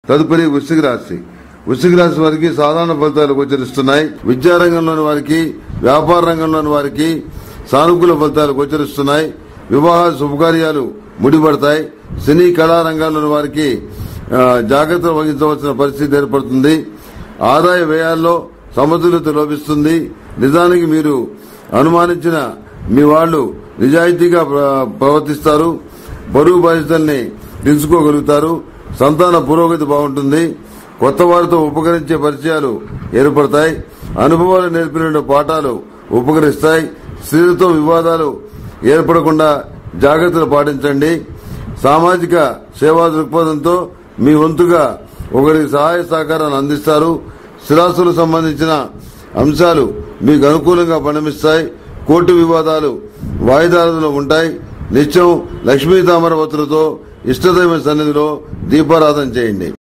తదుపరి వృశ్చిక రాశి వృశ్చిక రాశి వారికి సాధారణ ఫలితాలు గోచరిస్తున్నాయి విద్యారంగంలోని వారికి వ్యాపార రంగంలోని వారికి సానుకూల ఫలితాలు గోచరిస్తున్నాయి వివాహ శుభకార్యాలు ముడిపడతాయి సినీ కళా రంగాల్లోని వారికి ఆ, జాగ్రత్తలు వహించవలసిన పరిస్థితి ఏర్పడుతుంది ఆదాయ వ్యయాల్లో సమతుల్యత లోపిస్తుంది నిజానికి మీరు అనుమానించిన మీ వాళ్ళు నిజాయితీగా ప్ర- ప్రవర్తిస్తారు బరువు బాధ్యతల్ని తెలుసుకోగలుగుతారు సంతాన పురోగతి బాగుంటుంది కొత్త వారితో ఉపకరించే పరిచయాలు ఏర్పడతాయి అనుభవాలు నేర్పిన పాఠాలు ఉపకరిస్తాయి స్త్రీలతో వివాదాలు ఏర్పడకుండా జాగ్రత్తలు పాటించండి సామాజిక సేవా దృక్పథంతో మీ వంతుగా ఒకరికి సహాయ సహకారాన్ని అందిస్తారు స్థిరాస్తులకు సంబంధించిన అంశాలు మీకు అనుకూలంగా పరిణమిస్తాయి కోర్టు వివాదాలు వాయిదాలలో ఉంటాయి నిత్యం లక్ష్మీ తామర వత్తులతో ఇష్టదైవ సన్నిధిలో దీపారాధన చేయండి